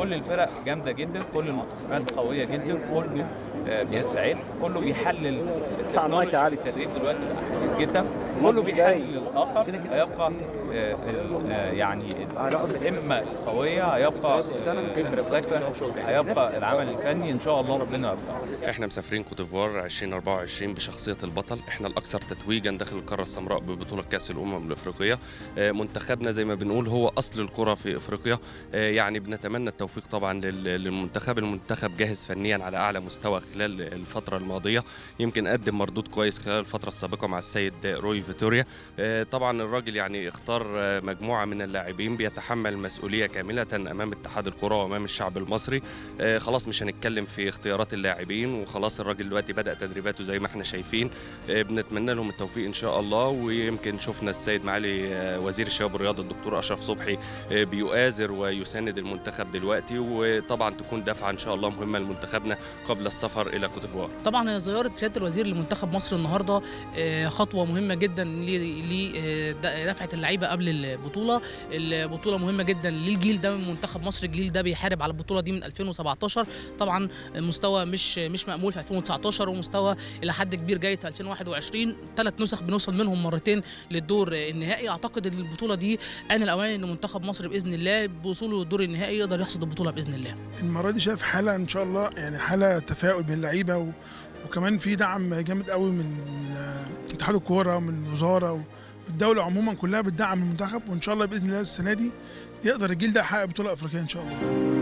كل الفرق جامده جدا كل المنتخبات قويه جدا كله آه، بيسعد كله بيحلل التكنولوجي في التدريب دلوقتي بقى حديث جدا كله بيحلل الاخر هيبقى آه، ال- آه، يعني الهمه القويه هيبقى آه، المذاكره هيبقى العمل الفني ان شاء الله ربنا يوفقنا احنا مسافرين كوتيفوار 2024 بشخصيه البطل احنا الاكثر تتويجا داخل القاره السمراء ببطوله كاس الامم الافريقيه آه، منتخبنا زي ما بنقول هو اصل الكره في افريقيا آه، يعني بنتمنى التوفيق طبعا لل- للمنتخب المنتخب جاهز فنيا على اعلى مستوى خلال الفتره الماضيه يمكن قدم مردود كويس خلال الفتره السابقه مع السيد روي فيتوريا آه، طبعا الراجل يعني اختار آه، مجموعه من اللاعبين بيتحمل مسؤوليه كامله امام اتحاد الكره وامام الشعب المصري آه، خلاص مش هنتكلم في اختيارات اللاعبين وخلاص الراجل دلوقتي بدا تدريباته زي ما احنا شايفين آه، بنتمنى لهم التوفيق ان شاء الله ويمكن شفنا السيد معالي آه، وزير الشباب والرياضه الدكتور اشرف صبحي آه، بيؤازر ويساند المنتخب دلوقتي وطبعا تكون دفعه ان شاء الله مهمه لمنتخبنا قبل السفر الى كوتيفوار طبعا هي زياره سياده الوزير لمنتخب مصر النهارده آه، خطوه مهمه جدا لدفعه اللعيبه قبل البطوله البطوله مهمه جدا للجيل ده من منتخب مصر الجيل ده بيحارب على البطوله دي من 2017 طبعا مستوى مش مش مأمول في 2019 ومستوى الى حد كبير جيد في 2021 ثلاث نسخ بنوصل منهم مرتين للدور النهائي اعتقد ان البطوله دي ان الاوان ان منتخب مصر باذن الله بوصوله للدور النهائي يقدر يحصد البطوله باذن الله المره دي شايف حاله ان شاء الله يعني حاله تفاؤل بين اللعيبه و... وكمان في دعم جامد قوي من آه، اتحاد الكوره ومن الوزاره والدوله عموما كلها بتدعم المنتخب وان شاء الله باذن الله السنه دي يقدر الجيل ده يحقق بطوله افريقيه ان شاء الله